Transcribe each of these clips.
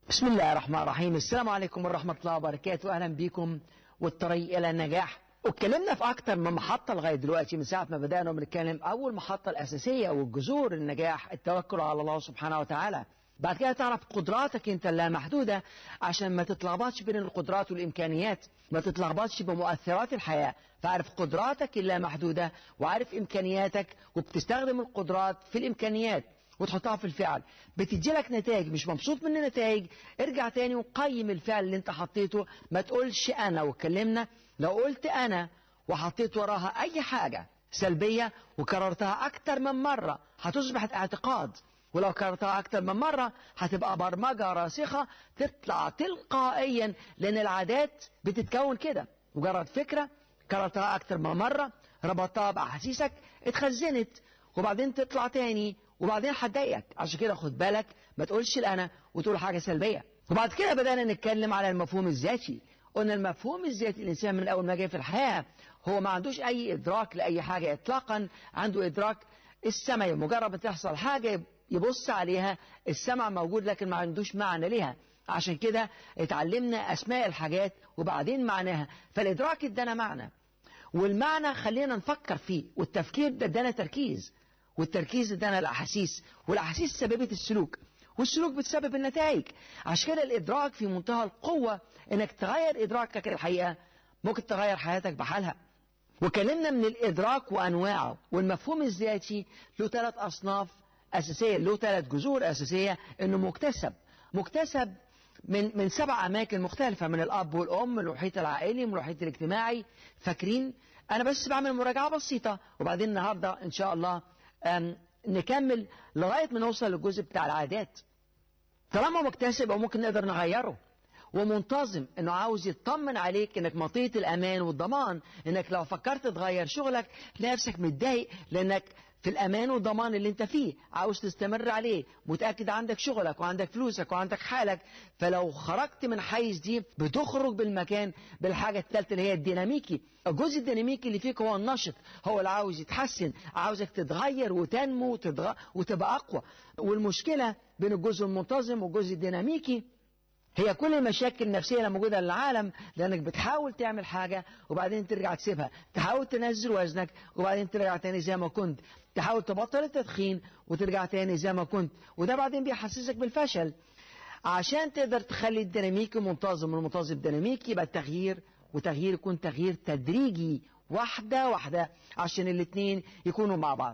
بسم الله الرحمن الرحيم السلام عليكم ورحمة الله وبركاته أهلا بكم والطريق إلى النجاح واتكلمنا في أكتر من محطة لغاية دلوقتي من ساعة ما بدأنا بنتكلم أول محطة الأساسية والجذور النجاح التوكل على الله سبحانه وتعالى بعد كده تعرف قدراتك انت اللامحدودة عشان ما تتلخبطش بين القدرات والإمكانيات ما تتلخبطش بمؤثرات الحياة فعارف قدراتك اللامحدودة وعارف إمكانياتك وبتستخدم القدرات في الإمكانيات وتحطها في الفعل بتدي لك نتائج مش مبسوط من النتائج ارجع تاني وقيم الفعل اللي انت حطيته ما تقولش انا واتكلمنا لو قلت انا وحطيت وراها اي حاجة سلبية وكررتها اكتر من مرة هتصبح اعتقاد ولو كررتها اكتر من مرة هتبقى برمجة راسخة تطلع تلقائيا لان العادات بتتكون كده مجرد فكرة كررتها اكتر من مرة ربطتها باحاسيسك اتخزنت وبعدين تطلع تاني وبعدين هتضايقك عشان كده خد بالك ما تقولش الانا وتقول حاجه سلبيه وبعد كده بدانا نتكلم على المفهوم الذاتي قلنا المفهوم الذاتي الانسان من اول ما جه في الحياه هو ما عندوش اي ادراك لاي حاجه اطلاقا عنده ادراك السمع مجرد ما تحصل حاجه يبص عليها السمع موجود لكن ما عندوش معنى ليها عشان كده اتعلمنا اسماء الحاجات وبعدين معناها فالادراك ادانا معنى والمعنى خلينا نفكر فيه والتفكير ده ادانا تركيز والتركيز ادانا الاحاسيس والاحاسيس سببت السلوك والسلوك بتسبب النتائج عشان كده الادراك في منتهى القوه انك تغير ادراكك الحقيقه ممكن تغير حياتك بحالها وكلمنا من الادراك وانواعه والمفهوم الذاتي له ثلاث اصناف اساسيه له ثلاث جذور اساسيه انه مكتسب مكتسب من من سبع اماكن مختلفه من الاب والام من المحيط العائلي من المحيط الاجتماعي فاكرين انا بس بعمل مراجعه بسيطه وبعدين النهارده ان شاء الله نكمل لغاية ما نوصل للجزء بتاع العادات طالما مكتسب أو ممكن نقدر نغيره ومنتظم انه عاوز يطمن عليك انك منطقه الامان والضمان انك لو فكرت تغير شغلك تلاقي نفسك متضايق لانك في الامان والضمان اللي انت فيه عاوز تستمر عليه متاكد عندك شغلك وعندك فلوسك وعندك حالك فلو خرجت من حيز دي بتخرج بالمكان بالحاجه الثالثه اللي هي الديناميكي الجزء الديناميكي اللي فيك هو النشط هو اللي عاوز يتحسن عاوزك تتغير وتنمو وتتغ... وتبقى اقوى والمشكله بين الجزء المنتظم والجزء الديناميكي هي كل المشاكل النفسية اللي موجودة للعالم لأنك بتحاول تعمل حاجة وبعدين ترجع تسيبها تحاول تنزل وزنك وبعدين ترجع تاني زي ما كنت تحاول تبطل التدخين وترجع تاني زي ما كنت وده بعدين بيحسسك بالفشل عشان تقدر تخلي الديناميكي منتظم والمنتظم ديناميكي يبقى التغيير وتغيير يكون تغيير تدريجي واحدة واحدة عشان الاثنين يكونوا مع بعض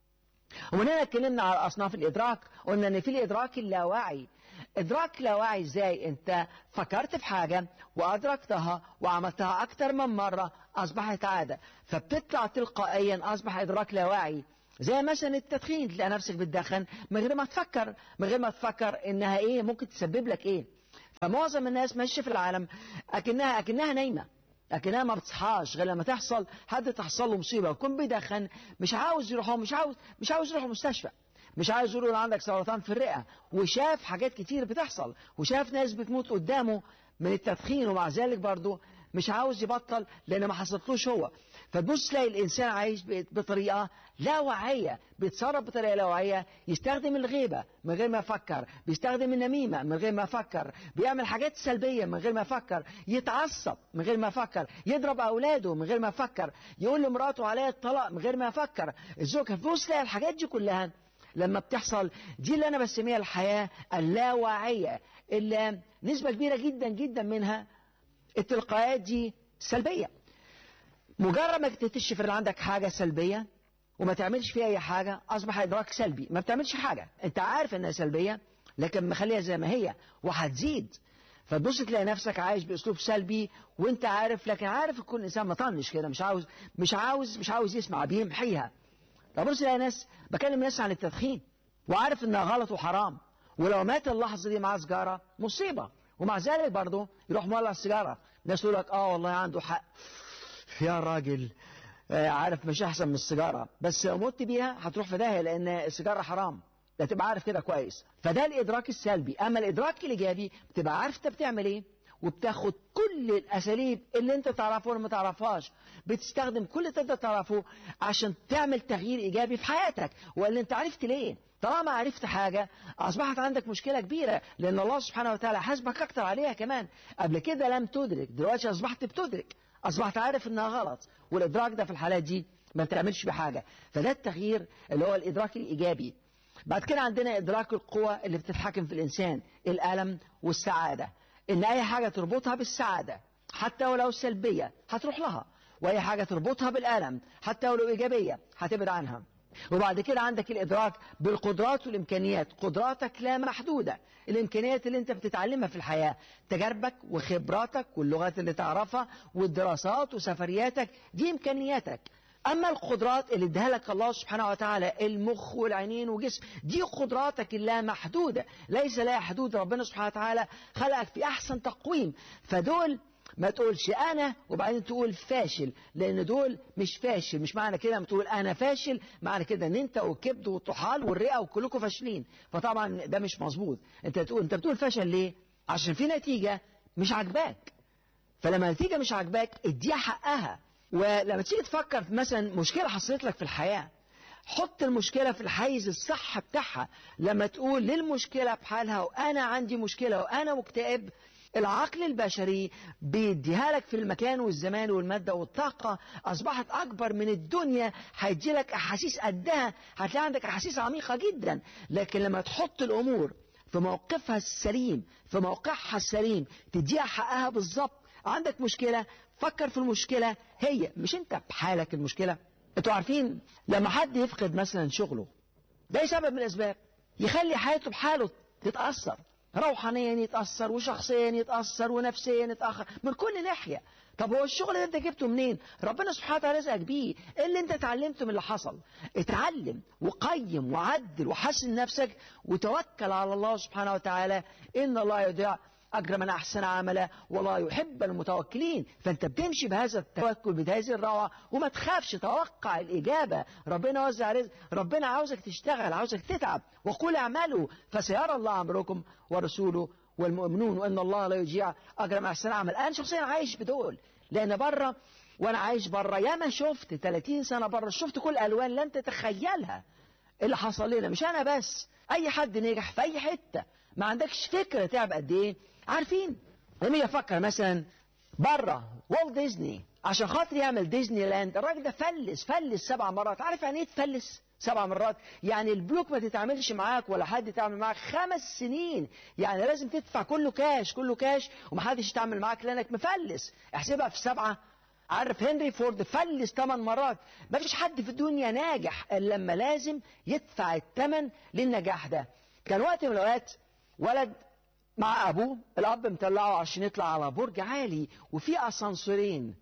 ومن هنا اتكلمنا على أصناف الإدراك قلنا إن في الإدراك اللاواعي إدراك لاواعي إزاي أنت فكرت في حاجة وأدركتها وعملتها أكتر من مرة أصبحت عادة فبتطلع تلقائيا أصبح إدراك لاواعي زي مثلا التدخين تلاقي نفسك بتدخن من غير ما تفكر من غير ما تفكر إنها إيه ممكن تسبب لك إيه فمعظم الناس ماشية في العالم أكنها أكنها نايمة لكنها ما بتصحاش غير لما تحصل حد تحصل له مصيبه ويكون بيدخن مش عاوز يروح مش عاوز مش عاوز يروح المستشفى مش عايز يقول عندك سرطان في الرئه وشاف حاجات كتير بتحصل وشاف ناس بتموت قدامه من التدخين ومع ذلك برضه مش عاوز يبطل لان ما حصلتلوش هو فتبص تلاقي الانسان عايش بطريقه لا واعيه بيتصرف بطريقه لا واعيه يستخدم الغيبه من غير ما يفكر بيستخدم النميمه من غير ما يفكر بيعمل حاجات سلبيه من غير ما يفكر يتعصب من غير ما يفكر يضرب اولاده من غير ما يفكر يقول لمراته عليها الطلاق من غير ما يفكر الزوج تبص تلاقي الحاجات دي كلها لما بتحصل دي اللي انا بسميها الحياه اللاواعيه اللي نسبه كبيره جدا جدا منها التلقائيات دي سلبيه مجرد ما تكتشف ان عندك حاجه سلبيه وما تعملش فيها اي حاجه اصبح ادراك سلبي ما بتعملش حاجه انت عارف انها سلبيه لكن مخليها زي ما هي وهتزيد فتبص تلاقي نفسك عايش باسلوب سلبي وانت عارف لكن عارف كل انسان مطنش كده مش عاوز مش عاوز مش عاوز يسمع بيمحيها فبص تلاقي ناس بكلم ناس عن التدخين وعارف انها غلط وحرام ولو مات اللحظه دي معاه سيجاره مصيبه ومع ذلك برضه يروح مولع السيجاره ناس تقول لك اه والله عنده حق يا راجل آه عارف مش احسن من السيجاره بس لو مت بيها هتروح في داهيه لان السيجاره حرام ده تبقى عارف كده كويس فده الادراك السلبي اما الادراك الايجابي بتبقى عارف انت بتعمل ايه وبتاخد كل الاساليب اللي انت تعرفها ولا ما تعرفهاش بتستخدم كل اللي تقدر تعرفه عشان تعمل تغيير ايجابي في حياتك ولا انت عرفت ليه طالما عرفت حاجة أصبحت عندك مشكلة كبيرة لأن الله سبحانه وتعالى حاسبك أكتر عليها كمان قبل كده لم تدرك دلوقتي أصبحت بتدرك أصبحت عارف إنها غلط والإدراك ده في الحالات دي ما بتعملش بحاجة فده التغيير اللي هو الإدراك الإيجابي بعد كده عندنا إدراك القوة اللي بتتحكم في الإنسان الألم والسعادة إن أي حاجة تربطها بالسعادة حتى ولو سلبية هتروح لها وأي حاجة تربطها بالألم حتى ولو إيجابية هتبعد عنها وبعد كده عندك الإدراك بالقدرات والإمكانيات قدراتك لا محدودة الإمكانيات اللي أنت بتتعلمها في الحياة تجاربك وخبراتك واللغات اللي تعرفها والدراسات وسفرياتك دي إمكانياتك أما القدرات اللي اداها لك الله سبحانه وتعالى المخ والعينين وجسم دي قدراتك اللامحدودة ليس لها حدود ربنا سبحانه وتعالى خلقك في أحسن تقويم فدول ما تقولش أنا وبعدين تقول فاشل لأن دول مش فاشل مش معنى كده ما تقول أنا فاشل معنى كده أن أنت والكبد والطحال والرئة وكلكم فاشلين فطبعا ده مش مظبوط أنت تقول أنت بتقول فشل ليه؟ عشان في نتيجة مش عاجباك فلما النتيجة مش عاجباك اديها حقها ولما تيجي تفكر في مثلا مشكلة حصلت لك في الحياة حط المشكلة في الحيز الصح بتاعها لما تقول للمشكلة بحالها وأنا عندي مشكلة وأنا مكتئب العقل البشري بيديها لك في المكان والزمان والمادة والطاقة أصبحت أكبر من الدنيا هيدي لك أحاسيس قدها هتلاقي عندك أحاسيس عميقة جدا لكن لما تحط الأمور في موقفها السليم في موقعها السليم تديها حقها بالظبط عندك مشكلة فكر في المشكلة هي مش انت بحالك المشكلة انتوا عارفين لما حد يفقد مثلا شغله ده سبب من الاسباب يخلي حياته بحاله تتأثر روحانيا يتأثر وشخصيا يتأثر ونفسيا يتأخر من كل ناحية طب هو الشغل ده انت جبته منين ربنا سبحانه وتعالى رزقك بيه ايه اللي انت اتعلمته من اللي حصل اتعلم وقيم وعدل وحسن نفسك وتوكل على الله سبحانه وتعالى ان الله يضيع أجر من أحسن عملا والله يحب المتوكلين فأنت بتمشي بهذا التوكل بهذه الروعة وما تخافش توقع الإجابة ربنا وزع رزق ربنا عاوزك تشتغل عاوزك تتعب وقل اعملوا فسيرى الله أمركم ورسوله والمؤمنون وأن الله لا يضيع أجر من أحسن عمل أنا شخصيا عايش بدول لأن بره وأنا عايش بره ياما شفت 30 سنة بره شفت كل ألوان لن تتخيلها اللي حصل لنا مش أنا بس أي حد نجح في أي حتة ما عندكش فكرة تعب قد إيه عارفين لما يجي افكر مثلا بره والت ديزني عشان خاطر يعمل ديزني لاند الراجل ده فلس فلس سبع مرات عارف يعني ايه تفلس سبع مرات يعني البلوك ما تتعاملش معاك ولا حد يتعامل معاك خمس سنين يعني لازم تدفع كله كاش كله كاش ومحدش يتعامل معاك لانك مفلس احسبها في سبعه عارف هنري فورد فلس ثمان مرات ما فيش حد في الدنيا ناجح الا لما لازم يدفع الثمن للنجاح ده كان وقت من الاوقات ولد مع ابوه الاب مطلعه عشان يطلع على برج عالي وفي اسانسورين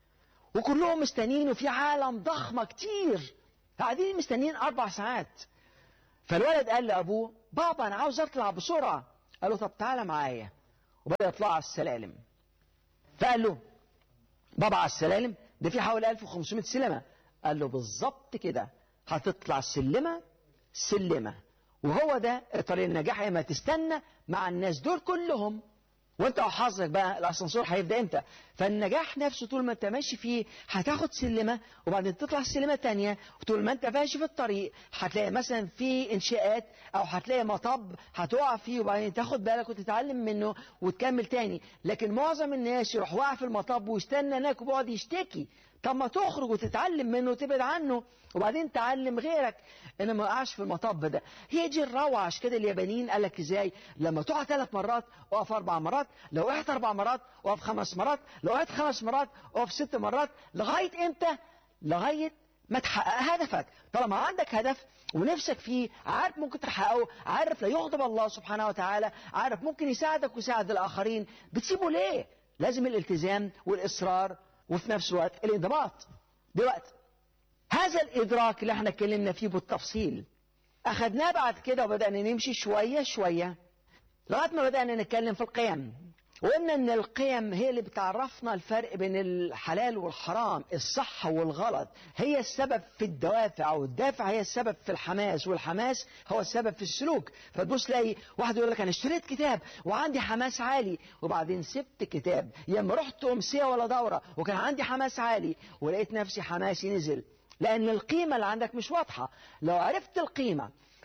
وكلهم مستنيين وفي عالم ضخمه كتير قاعدين مستنيين اربع ساعات فالولد قال لابوه بابا انا عاوز اطلع بسرعه قال له طب تعالى معايا وبدا يطلع على السلالم فقال له بابا على السلالم ده في حوالي 1500 سلمه قال له بالظبط كده هتطلع سلمه سلمه وهو ده طريق النجاح اما تستنى مع الناس دول كلهم وانت وحظك بقى الاسانسور هيبدا امتى فالنجاح نفسه طول ما انت ماشي فيه هتاخد سلمه وبعدين تطلع سلمه تانية وطول ما انت ماشي في الطريق هتلاقي مثلا في انشاءات او هتلاقي مطب هتقع فيه وبعدين تاخد بالك وتتعلم منه وتكمل تاني لكن معظم الناس يروح واقع في المطب ويستنى هناك وبيقعد يشتكي طب ما تخرج وتتعلم منه وتبعد عنه وبعدين تعلم غيرك انا ما وقعش في المطب ده هي دي الروعه عشان كده اليابانيين قال لك ازاي لما تقع ثلاث مرات اقف اربع مرات لو وقعت اربع مرات اقف خمس مرات لو وقعت خمس مرات اقف ست مرات لغايه امتى لغايه ما تحقق هدفك طالما عندك هدف ونفسك فيه عارف ممكن تحققه عارف لا يغضب الله سبحانه وتعالى عارف ممكن يساعدك ويساعد الآخرين بتسيبه ليه لازم الالتزام والإصرار وفي نفس الوقت الانضباط دلوقتي هذا الإدراك اللي احنا اتكلمنا فيه بالتفصيل أخذناه بعد كده وبدأنا نمشي شوية شوية لغاية ما بدأنا نتكلم في القيم وقلنا ان القيم هي اللي بتعرفنا الفرق بين الحلال والحرام الصح والغلط هي السبب في الدوافع والدافع هي السبب في الحماس والحماس هو السبب في السلوك فتبص تلاقي واحد يقول لك انا اشتريت كتاب وعندي حماس عالي وبعدين سبت كتاب يا اما رحت امسيه ولا دوره وكان عندي حماس عالي ولقيت نفسي حماسي نزل لان القيمه اللي عندك مش واضحه لو عرفت القيمه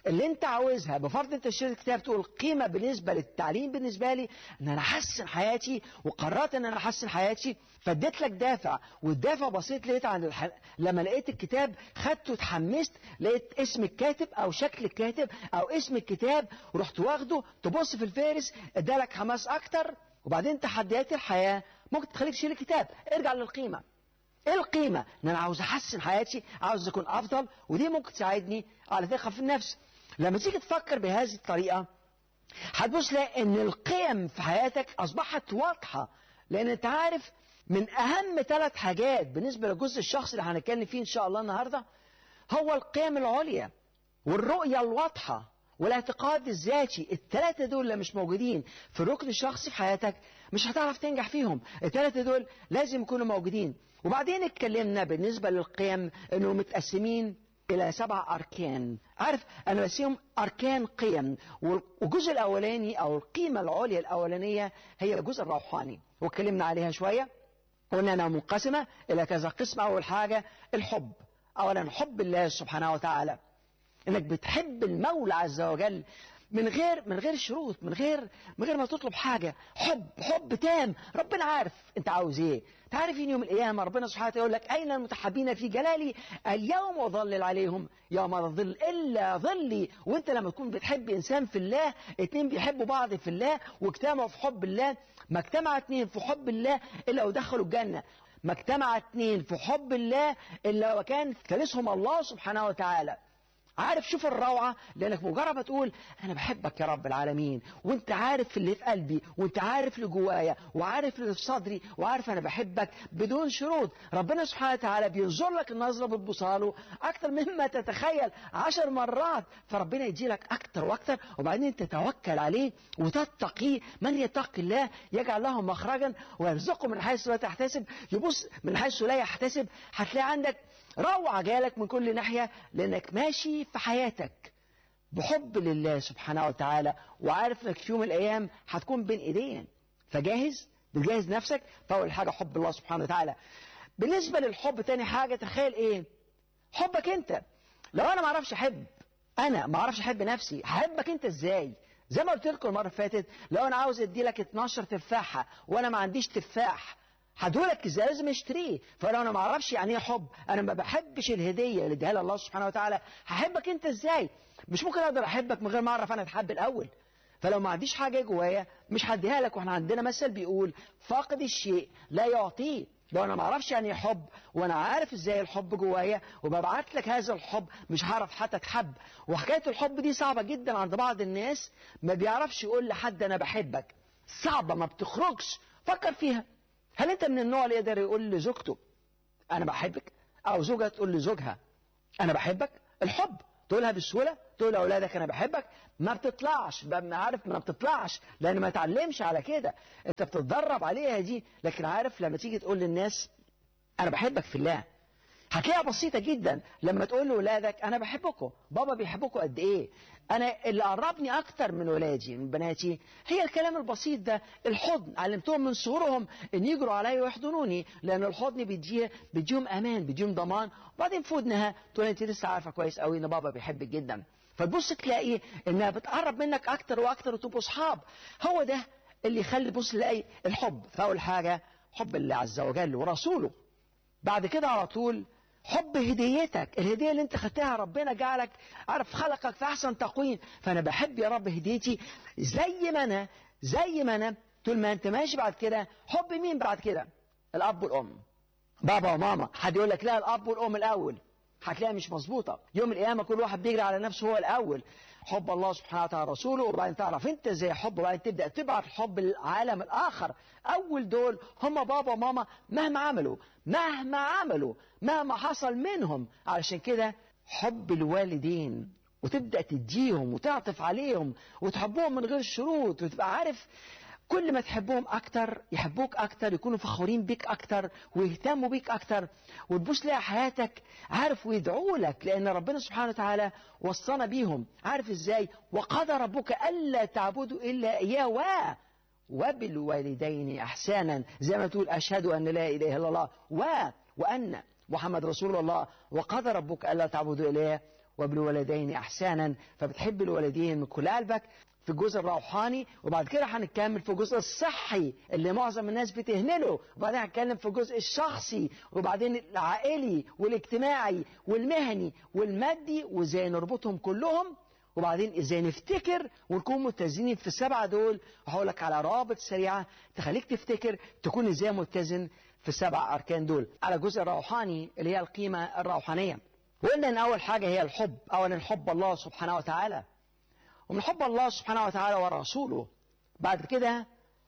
اللي انت عاوزها بفرض انت اشتريت كتاب تقول قيمه بالنسبه للتعليم بالنسبه لي ان انا احسن حياتي وقررت ان انا احسن حياتي فاديت لك دافع والدافع بسيط لقيت عند الح... لما لقيت الكتاب خدته اتحمست لقيت اسم الكاتب او شكل الكاتب او اسم الكتاب ورحت واخده تبص في الفارس ادالك حماس اكتر وبعدين تحديات الحياه ممكن تخليك تشيل الكتاب ارجع للقيمه ايه القيمة؟ ان انا عاوز احسن حياتي عاوز اكون افضل ودي ممكن تساعدني على ثقة في النفس لما تيجي تفكر بهذه الطريقة هتبص تلاقي ان القيم في حياتك اصبحت واضحة لان انت عارف من اهم ثلاث حاجات بالنسبة للجزء الشخصي اللي هنتكلم فيه ان شاء الله النهاردة هو القيم العليا والرؤية الواضحة والاعتقاد الذاتي الثلاثة دول اللي مش موجودين في الركن الشخصي في حياتك مش هتعرف تنجح فيهم الثلاثة دول لازم يكونوا موجودين وبعدين اتكلمنا بالنسبة للقيم انه متقسمين الى سبع اركان عارف انا بسيهم اركان قيم والجزء الاولاني او القيمة العليا الاولانية هي الجزء الروحاني واتكلمنا عليها شوية قلنا انها منقسمة الى كذا قسم اول حاجة الحب اولا حب الله سبحانه وتعالى انك بتحب المولى عز وجل من غير من غير شروط من غير من غير ما تطلب حاجه حب حب تام ربنا عارف انت عاوز ايه انت عارف ان يوم القيامه ربنا سبحانه وتعالى يقول لك اين المتحبين في جلالي اليوم اظلل عليهم يوم لا ظل الا ظلي وانت لما تكون بتحب انسان في الله اتنين بيحبوا بعض في الله واجتمعوا في حب الله ما اجتمع اتنين في حب الله الا ودخلوا الجنه ما اجتمع اتنين في حب الله الا وكان ثالثهم الله سبحانه وتعالى عارف شوف الروعة لأنك مجرد ما تقول أنا بحبك يا رب العالمين وأنت عارف اللي في قلبي وأنت عارف اللي جوايا وعارف اللي في صدري وعارف أنا بحبك بدون شروط ربنا سبحانه وتعالى بينظر لك النظرة بتبصاله أكتر مما تتخيل عشر مرات فربنا يدي لك أكتر وأكتر وبعدين تتوكل عليه وتتقيه من يتقي الله يجعل له مخرجا ويرزقه من حيث لا تحتسب يبص من حيث لا يحتسب هتلاقي عندك روعة جالك من كل ناحية لأنك ماشي في حياتك بحب لله سبحانه وتعالى وعارف انك في يوم من الأيام هتكون بين إيدين فجاهز بتجهز نفسك فأول حاجة حب الله سبحانه وتعالى بالنسبة للحب تاني حاجة تخيل إيه حبك أنت لو أنا ما اعرفش أحب أنا ما اعرفش أحب نفسي هحبك أنت إزاي زي ما قلت لكم المرة اللي فاتت لو أنا عاوز أدي لك 12 تفاحة وأنا ما عنديش تفاح هدولك ازاي لازم اشتريه فلو انا ما اعرفش يعني ايه حب انا ما بحبش الهديه اللي اديها الله سبحانه وتعالى هحبك انت ازاي مش ممكن اقدر احبك من غير ما اعرف انا اتحب الاول فلو ما عنديش حاجه جوايا مش هديها لك واحنا عندنا مثل بيقول فاقد الشيء لا يعطيه لو انا ما اعرفش يعني ايه حب وانا عارف ازاي الحب جوايا وببعت لك هذا الحب مش هعرف حتى اتحب وحكايه الحب دي صعبه جدا عند بعض الناس ما بيعرفش يقول لحد انا بحبك صعبه ما بتخرجش فكر فيها هل انت من النوع اللي يقدر يقول لزوجته انا بحبك او زوجها تقول لزوجها انا بحبك الحب تقولها بسهوله تقول لاولادك انا بحبك ما بتطلعش عارف ما بتطلعش لان ما تعلمش على كده انت بتتدرب عليها دي لكن عارف لما تيجي تقول للناس انا بحبك في الله هتلاقيها بسيطة جدا لما تقول لأولادك أنا بحبكم بابا بيحبكم قد إيه أنا اللي قربني أكتر من ولادي من بناتي هي الكلام البسيط ده الحضن علمتهم من صغرهم إن يجروا عليا ويحضنوني لأن الحضن بيديه بيديهم أمان بيديهم ضمان وبعدين في ودنها تقول أنت لسه عارفة كويس قوي إن بابا بيحبك جدا فتبص تلاقي إنها بتقرب منك أكتر وأكتر وتبقوا أصحاب هو ده اللي يخلي بص تلاقي الحب فأول حاجة حب الله عز وجل ورسوله بعد كده على طول حب هديتك الهدية اللي انت خدتها ربنا جعلك عارف خلقك في احسن تقويم فانا بحب يا رب هديتي زي ما انا زي ما انا طول ما انت ماشي بعد كده حب مين بعد كده الاب والام بابا وماما حد يقول لك لا الاب والام الاول هتلاقيها مش مظبوطه يوم القيامه كل واحد بيجري على نفسه هو الاول حب الله سبحانه وتعالى رسوله وبعدين تعرف انت ازاي حب وبعدين تبدا تبعت الحب للعالم الاخر اول دول هم بابا وماما مهما عملوا مهما عملوا مهما حصل منهم علشان كده حب الوالدين وتبدا تديهم وتعطف عليهم وتحبهم من غير شروط وتبقى عارف كل ما تحبهم أكتر يحبوك أكتر يكونوا فخورين بيك أكتر ويهتموا بيك أكتر وتبص لها حياتك عارف ويدعوا لك لأن ربنا سبحانه وتعالى وصانا بيهم عارف إزاي وقضى ربك ألا تعبدوا إلا إياه و وبالوالدين إحسانا زي ما تقول أشهد أن لا إله إلا الله و وأن محمد رسول الله وقضى ربك ألا تعبدوا إليه وبالوالدين احسانا فبتحب الوالدين من كل قلبك في الجزء الروحاني وبعد كده هنكمل في الجزء الصحي اللي معظم الناس بتهمله وبعدين هنتكلم في الجزء الشخصي وبعدين العائلي والاجتماعي والمهني والمادي وازاي نربطهم كلهم وبعدين ازاي نفتكر ونكون متزنين في السبعه دول وهقول لك على روابط سريعه تخليك تفتكر تكون ازاي متزن في السبع اركان دول على الجزء الروحاني اللي هي القيمه الروحانيه وقلنا ان اول حاجه هي الحب اولا حب الله سبحانه وتعالى ومن حب الله سبحانه وتعالى ورسوله بعد كده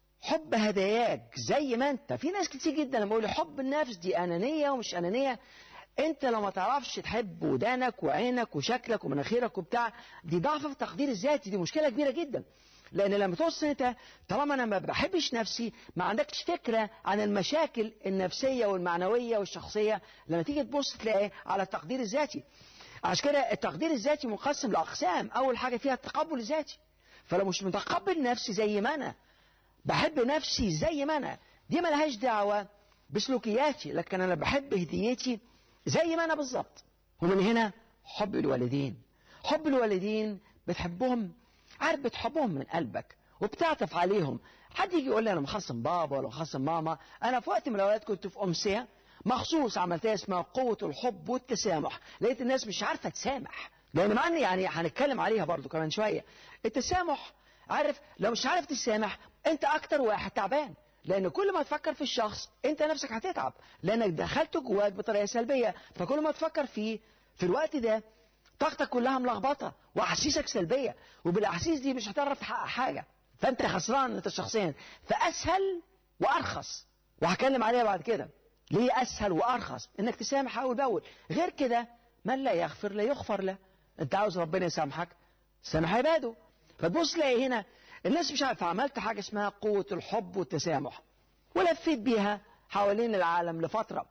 حب هداياك زي ما انت في ناس كتير جدا لما يقولوا حب النفس دي انانيه ومش انانيه انت لو ما تعرفش تحب ودانك وعينك وشكلك ومناخيرك وبتاع دي ضعف في التقدير الذاتي دي مشكله كبيره جدا لان لما توصل انت طالما انا ما بحبش نفسي ما عندكش فكره عن المشاكل النفسيه والمعنويه والشخصيه لما تيجي تبص تلاقي على التقدير الذاتي عشان كده التقدير الذاتي منقسم لاقسام اول حاجه فيها التقبل الذاتي فلو مش متقبل نفسي زي ما انا بحب نفسي زي ما انا دي ملهاش دعوه بسلوكياتي لكن انا بحب هديتي زي ما انا بالظبط ومن هنا حب الوالدين حب الوالدين بتحبهم عارف بتحبهم من قلبك وبتعطف عليهم حد يجي يقول لي انا مخصم بابا ولا مخصم ماما انا في وقت من الاوقات كنت في امسيه مخصوص عملتها اسمها قوة الحب والتسامح لقيت الناس مش عارفة تسامح لأن مع يعني هنتكلم عليها برضو كمان شوية التسامح عارف لو مش عارف تسامح أنت أكتر واحد تعبان لأن كل ما تفكر في الشخص أنت نفسك هتتعب لأنك دخلته جواك بطريقة سلبية فكل ما تفكر فيه في الوقت ده طاقتك كلها ملخبطة وأحاسيسك سلبية وبالأحاسيس دي مش هتعرف تحقق حاجة فأنت خسران أنت شخصيا فأسهل وأرخص وهكلم عليها بعد كده ليه أسهل وأرخص إنك تسامح أول بأول غير كده من لا يغفر لا يغفر له أنت عاوز ربنا يسامحك سامح عباده فتبص تلاقي هنا الناس مش عارفة عملت حاجة اسمها قوة الحب والتسامح ولفيت بيها حوالين العالم لفترة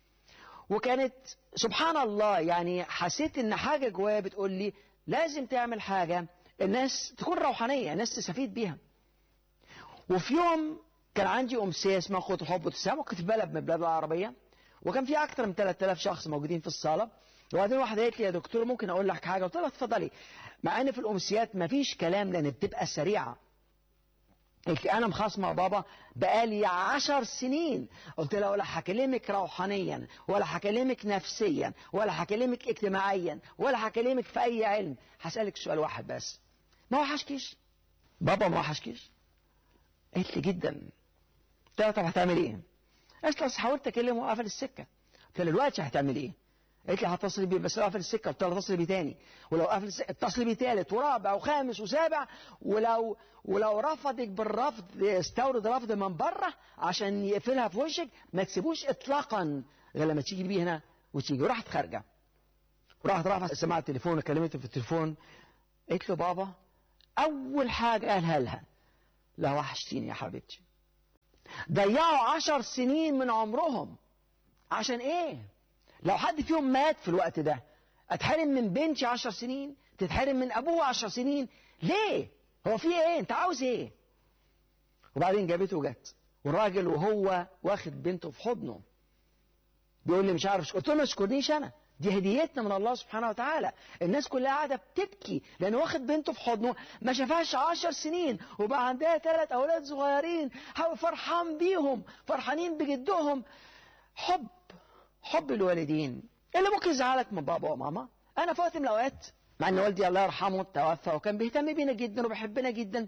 وكانت سبحان الله يعني حسيت ان حاجة جوايا بتقول لي لازم تعمل حاجة الناس تكون روحانية الناس تستفيد بيها وفي يوم كان عندي أمسية اسمها قوة الحب والتسامح كنت في بلد من البلاد العربية وكان في أكثر من 3000 شخص موجودين في الصالة وبعدين واحدة قالت لي يا دكتور ممكن أقول لك حاجة قلت لها اتفضلي مع إن في الأمسيات مفيش كلام لأن بتبقى سريعة قلت أنا مخاصمة بابا بقالي عشر سنين قلت لها ولا هكلمك روحانيا ولا هكلمك نفسيا ولا هكلمك اجتماعيا ولا هكلمك في أي علم هسألك سؤال واحد بس ما وحشكيش بابا ما وحشكيش قالت لي جدا قلت لها طب هتعمل ايه؟ قالت لي حاولت اكلمه وقفل السكه قلت لها دلوقتي هتعمل ايه؟ قالت لي هتصل بيه بس لو قفل السكه قلت لها اتصل بيه تاني ولو قفل السكه اتصل بيه تالت ورابع وخامس وسابع ولو ولو رفضك بالرفض استورد رفض من بره عشان يقفلها في وشك ما تسيبوش اطلاقا غير لما تيجي بيه هنا وتيجي وراحت خارجه وراحت رافعه سماعه التليفون وكلمته في التليفون قالت له بابا اول حاجه قالها لها لا وحشتيني يا حبيبتي ضيعوا عشر سنين من عمرهم عشان ايه لو حد فيهم مات في الوقت ده اتحرم من بنتي عشر سنين تتحرم من ابوه عشر سنين ليه هو في ايه انت عاوز ايه وبعدين جابته وجت والراجل وهو واخد بنته في حضنه بيقول لي مش عارف قلت له ما تشكرنيش انا دي هديتنا من الله سبحانه وتعالى الناس كلها قاعدة بتبكي لأنه واخد بنته في حضنه ما شافهاش عشر سنين وبقى عندها ثلاث أولاد صغيرين فرحان بيهم فرحانين بجدهم حب حب الوالدين اللي ممكن يزعلك من بابا وماما أنا في وقت من الأوقات مع أن والدي الله يرحمه توفى وكان بيهتم بينا جدا وبيحبنا جدا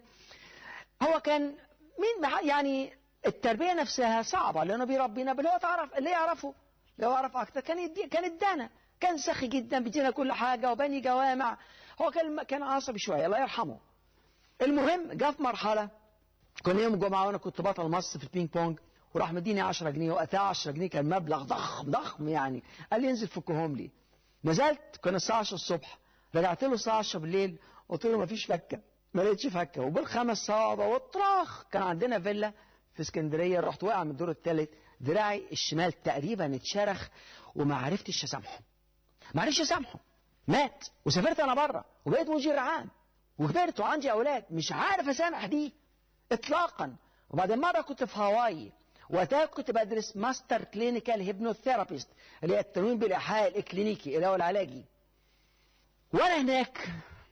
هو كان مين يعني التربية نفسها صعبة لأنه بيربينا باللي هو تعرف اللي يعرفه لو أعرف أكتر كان يدي كان ادانا كان سخي جدا بيدينا كل حاجة وبني جوامع هو كان كان عصبي شوية الله يرحمه المهم جاء في مرحلة كنا يوم الجمعة وأنا كنت بطل مصر في البينج بونج وراح مديني 10 جنيه وقتها 10 جنيه كان مبلغ ضخم ضخم يعني قال لي انزل فكهم لي نزلت كان الساعة 10 الصبح رجعت له الساعة 10 بالليل قلت له مفيش فكة ما لقيتش فكة وبالخمس صوابع والطراخ كان عندنا فيلا في اسكندرية رحت واقع من الدور الثالث دراعي الشمال تقريبا اتشرخ وما عرفتش اسامحه ما عرفتش اسامحه مات وسافرت انا بره وبقيت مدير عام وكبرت وعندي اولاد مش عارف اسامح دي اطلاقا وبعدين مره كنت في هاواي وقتها كنت بدرس ماستر كلينيكال هيبنوثيرابيست اللي هي التنويم بالايحاء الاكلينيكي اللي هو العلاجي وانا هناك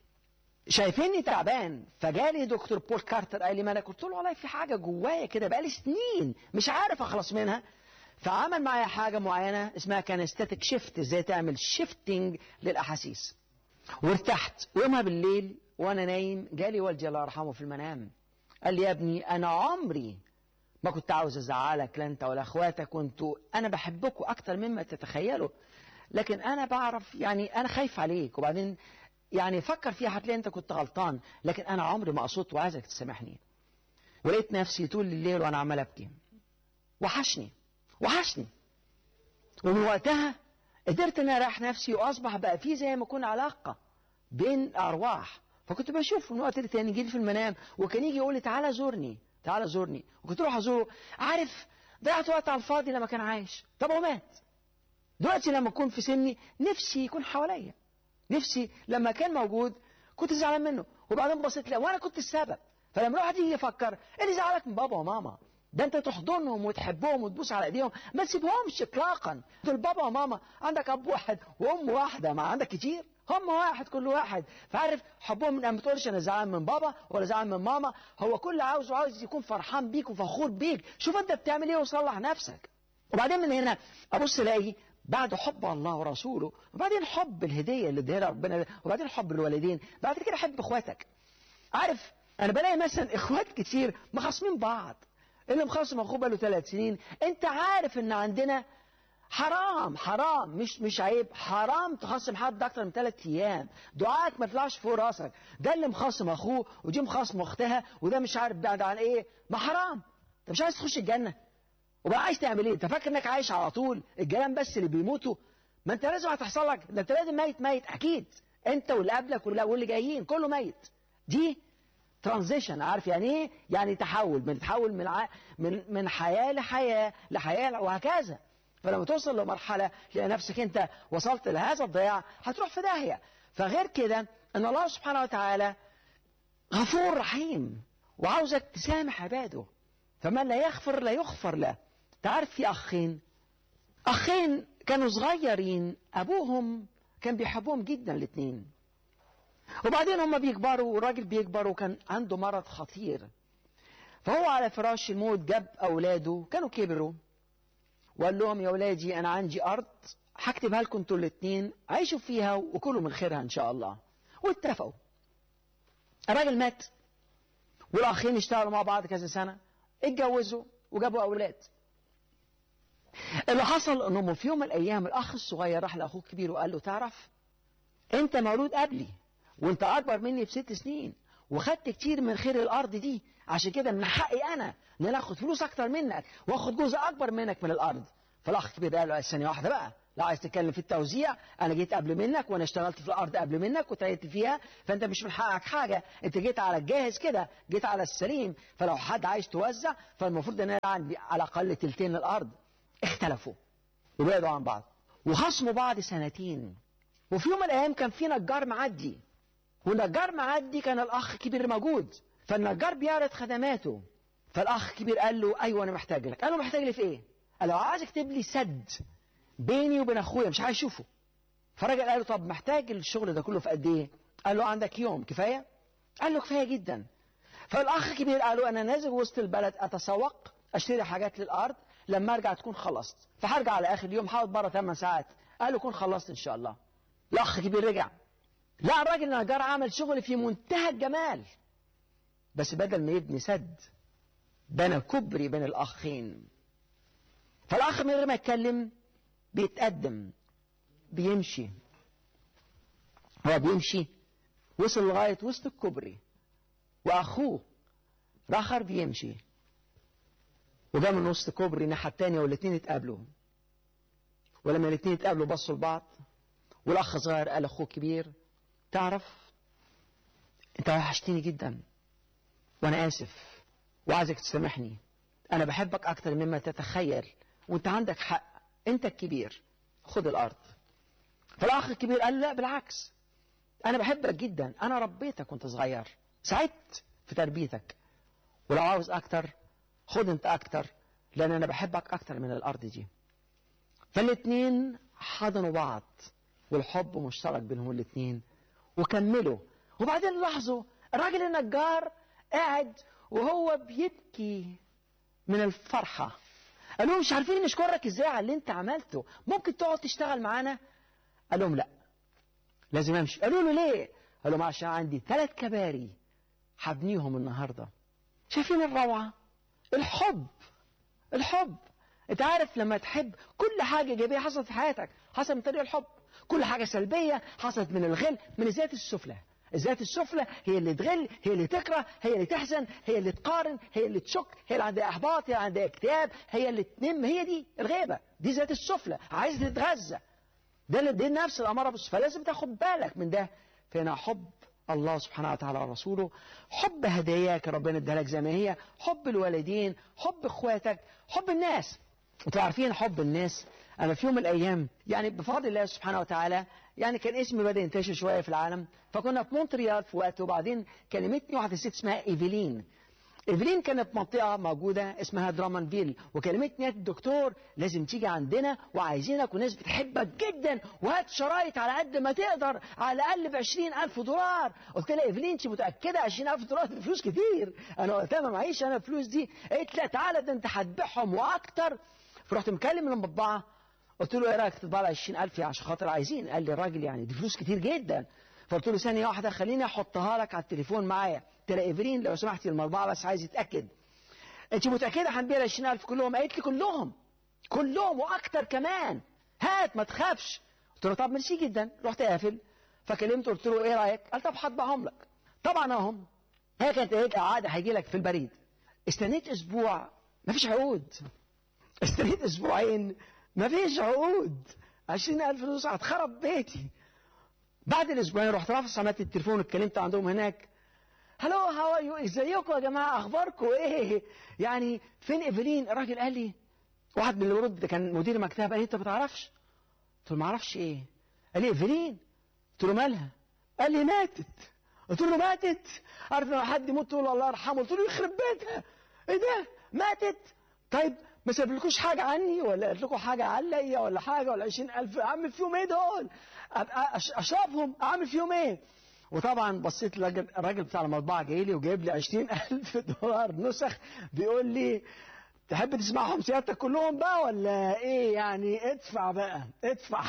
شايفيني تعبان فجالي دكتور بول كارتر قال لي ما انا قلت له والله في حاجه جوايا كده بقالي سنين مش عارف اخلص منها فعمل معايا حاجه معينه اسمها كانستاتيك شيفت ازاي تعمل شيفتنج للاحاسيس وارتحت ويومها بالليل وانا نايم جالي والدي الله يرحمه في المنام قال لي يا ابني انا عمري ما كنت عاوز ازعلك لا انت ولا اخواتك وانتوا انا بحبكم اكتر مما تتخيلوا لكن انا بعرف يعني انا خايف عليك وبعدين يعني فكر فيها هتلاقي انت كنت غلطان لكن انا عمري ما قصدت وعايزك تسامحني ولقيت نفسي طول الليل وانا عمال ابكي وحشني وحشني ومن وقتها قدرت ان اريح نفسي واصبح بقى في زي ما يكون علاقه بين ارواح فكنت بشوفه من وقت لتاني يجي لي في المنام وكان يجي يقول لي تعالى زورني تعالى زورني وكنت اروح ازوره عارف ضيعت وقت على الفاضي لما كان عايش طب هو مات دلوقتي لما اكون في سني نفسي يكون حواليا نفسي لما كان موجود كنت زعلان منه وبعدين بصيت له وانا كنت السبب فلما الواحد يجي يفكر ايه اللي زعلك من بابا وماما ده انت تحضنهم وتحبهم وتبوس على ايديهم ما تسيبهمش اطلاقا دول بابا وماما عندك اب واحد وام واحده ما عندك كتير هم واحد كل واحد فعارف حبهم من ما تقولش انا زعلان من بابا ولا زعلان من ماما هو كل عاوزه عاوز يكون فرحان بيك وفخور بيك شوف انت بتعمل ايه وصلح نفسك وبعدين من هنا ابص الاقي بعد حب الله ورسوله وبعدين حب الهديه اللي اديها ربنا وبعدين حب الوالدين بعد كده حب اخواتك عارف انا بلاقي مثلا اخوات كتير مخاصمين بعض اللي مخاصم اخوه بقاله ثلاث سنين انت عارف ان عندنا حرام حرام مش مش عيب حرام تخصم حد اكتر من ثلاث ايام دعائك ما يطلعش فوق راسك ده اللي مخاصم اخوه ودي مخاصم اختها وده مش عارف بعد عن ايه ما حرام انت مش عايز تخش الجنه وبقى عايز تعمل ايه انت فاكر انك عايش على طول الجيران بس اللي بيموتوا ما انت لازم هتحصل لك ده انت لازم ميت ميت اكيد انت واللي قبلك واللي جايين كله ميت دي ترانزيشن عارف يعني ايه يعني تحول من تحول من ع... من من حياه لحياه لحياه وهكذا فلما توصل لمرحله تلاقي نفسك انت وصلت لهذا الضياع هتروح في داهيه فغير كده ان الله سبحانه وتعالى غفور رحيم وعاوزك تسامح عباده فمن لا يغفر لا يغفر له تعرف في اخين اخين كانوا صغيرين ابوهم كان بيحبهم جدا الاثنين وبعدين هم بيكبروا والراجل بيكبر وكان عنده مرض خطير فهو على فراش الموت جاب اولاده كانوا كبروا وقال لهم يا ولادي انا عندي ارض هكتبها لكم انتوا الاثنين عيشوا فيها وكلوا من خيرها ان شاء الله واتفقوا الراجل مات والاخين اشتغلوا مع بعض كذا سنه اتجوزوا وجابوا اولاد اللي حصل انهم في يوم من الايام الاخ الصغير راح لاخوه الكبير وقال له تعرف انت مولود قبلي وانت اكبر مني بست سنين وخدت كتير من خير الارض دي عشان كده من حقي انا ان انا اخد فلوس اكتر منك واخد جزء اكبر منك من الارض فالاخ الكبير قال له ثانيه واحده بقى لا عايز تتكلم في التوزيع انا جيت قبل منك وانا اشتغلت في الارض قبل منك وتعبت فيها فانت مش من حقك حاجه انت جيت على الجاهز كده جيت على السليم فلو حد عايز توزع فالمفروض ان انا عندي على الاقل تلتين الارض اختلفوا وبعدوا عن بعض وخصموا بعض سنتين وفي يوم من الايام كان في نجار معدي والنجار معدي كان الاخ الكبير موجود فالنجار بيعرض خدماته فالاخ الكبير قال له ايوه انا محتاج لك قال له محتاج لي في ايه قال له عايز اكتب لي سد بيني وبين اخويا مش عايز اشوفه فالراجل قال له طب محتاج الشغل ده كله في قد ايه قال له عندك يوم كفايه قال له كفايه جدا فالاخ الكبير قال له انا نازل وسط البلد اتسوق اشتري حاجات للارض لما ارجع تكون خلصت فهرجع على اخر اليوم هقعد بره 8 ساعات قال له كون خلصت ان شاء الله الاخ الكبير رجع لا الراجل النجار عمل شغل في منتهى الجمال بس بدل ما يبني سد بنى كبري بين الاخين فالاخ من غير ما يتكلم بيتقدم بيمشي هو بيمشي وصل لغايه وسط الكوبري واخوه راخر بيمشي وجا من وسط كوبري الناحيه الثانيه والاثنين اتقابلوا ولما الاثنين اتقابلوا بصوا لبعض والاخ صغير قال اخوه كبير تعرف انت وحشتني جدا وانا اسف وعايزك تسامحني انا بحبك اكتر مما تتخيل وانت عندك حق انت الكبير خد الارض فالاخ الكبير قال لا بالعكس انا بحبك جدا انا ربيتك وانت صغير ساعدت في تربيتك ولو عاوز اكتر خد انت اكتر لان انا بحبك اكتر من الارض دي فالاتنين حضنوا بعض والحب مشترك بينهم الاتنين وكملوا وبعدين لاحظوا الراجل النجار قاعد وهو بيبكي من الفرحة قال لهم مش عارفين نشكرك ازاي على اللي انت عملته ممكن تقعد تشتغل معانا قال لهم لا لازم امشي قالوا له ليه قال لهم عشان عندي ثلاث كباري هبنيهم النهارده شايفين الروعه الحب الحب انت عارف لما تحب كل حاجه ايجابيه حصلت في حياتك حصلت من طريق الحب كل حاجه سلبيه حصلت من الغل من الذات السفلى الذات السفلى هي اللي تغل هي اللي تكره هي اللي تحزن هي اللي تقارن هي اللي تشك هي اللي عندها احباط هي اللي عندها اكتئاب هي اللي تنم هي دي الغيبه دي ذات السفلى عايزه تتغذى ده اللي دي نفس الاماره بس فلازم تاخد بالك من ده فهنا حب الله سبحانه وتعالى ورسوله حب هداياك ربنا اداها لك زي ما هي حب الوالدين حب اخواتك حب الناس انتوا عارفين حب الناس انا في يوم من الايام يعني بفضل الله سبحانه وتعالى يعني كان اسمي بدا ينتشر شويه في العالم فكنا في مونتريال في وقت وبعدين كلمتني واحده ست اسمها ايفلين ايفلين كانت في منطقه موجوده اسمها درامانفيل وكلمتني يا الدكتور لازم تيجي عندنا وعايزينك وناس بتحبك جدا وهات شرايط على قد ما تقدر على الاقل ب 20000 دولار قلت لها ايفلين انت متاكده 20000 دولار دي فلوس كتير انا وقتها ما معيش انا الفلوس دي قالت لا تعالى ده انت هتبيعهم واكتر فرحت مكلم المطبعه قلت له ايه رايك تطبع لي 20000 عشان خاطر عايزين قال لي الراجل يعني دي فلوس كتير جدا فقلت له ثانيه واحده خليني احطها لك على التليفون معايا قلت لها ايفرين لو سمحتي المطبعه بس عايز يتاكد انت متاكده هنبيع 20000 كلهم قالت لي كلهم كلهم واكتر كمان هات ما تخافش قلت له طب ميرسي جدا رحت قافل فكلمته قلت له ايه رايك قال طب هطبعهم لك طبعا اهم هي كانت هيك عاده هيجي لك في البريد استنيت اسبوع مفيش عقود استنيت اسبوعين مفيش عقود 20000 فلوس هتخرب بيتي بعد الاسبوعين رحت رافع سماعه التليفون اتكلمت عندهم هناك هلو هاو ار يو ازيكم يا جماعه اخباركم ايه يعني فين ايفلين الراجل قال لي واحد من اللي ورد ده كان مدير مكتب قال لي انت ما تعرفش قلت له ما اعرفش ايه قال لي ايفلين قلت له مالها قال لي ماتت قلت له ماتت عارف لما حد يموت تقول الله يرحمه قلت له يخرب بيتها ايه ده ماتت طيب ما سابلكوش حاجة عني ولا قالت لكم حاجة عليا ولا حاجة ولا عشرين ألف أعمل فيهم إيه دول؟ أبقى أشربهم أعمل فيهم إيه؟ وطبعا بصيت الراجل الراجل بتاع المطبعة جاي لي وجايب لي 20000 دولار نسخ بيقول لي تحب تسمعهم سيادتك كلهم بقى ولا ايه يعني ادفع بقى ادفع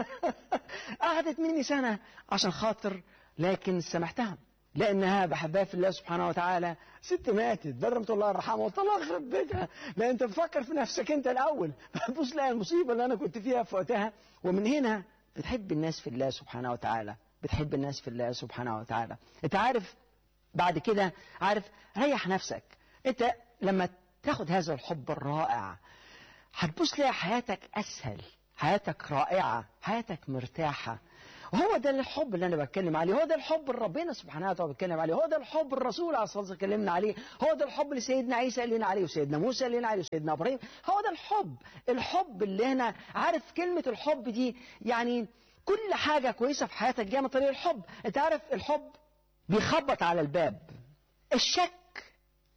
قعدت مني سنة عشان خاطر لكن سامحتها لانها بحبها في الله سبحانه وتعالى ست ماتت بدل ما تقول الله يرحمها قلت الله يخرب بيتها لان انت بتفكر في نفسك انت الاول فتبص لها المصيبه اللي انا كنت فيها في وقتها ومن هنا بتحب الناس في الله سبحانه وتعالى بتحب الناس في الله سبحانه وتعالى انت عارف بعد كده عارف ريح نفسك انت لما تاخد هذا الحب الرائع هتبص تلاقي حياتك اسهل حياتك رائعه حياتك مرتاحه وهو ده الحب اللي انا بتكلم عليه هو ده الحب اللي ربنا سبحانه وتعالى بيتكلم عليه هو ده الحب الرسول عليه الصلاه والسلام اتكلمنا عليه هو ده الحب اللي سيدنا عيسى قال لنا عليه وسيدنا موسى قال لنا عليه وسيدنا ابراهيم هو ده الحب الحب اللي هنا عارف كلمه الحب دي يعني كل حاجه كويسه في حياتك جايه من طريق الحب انت عارف الحب بيخبط على الباب الشك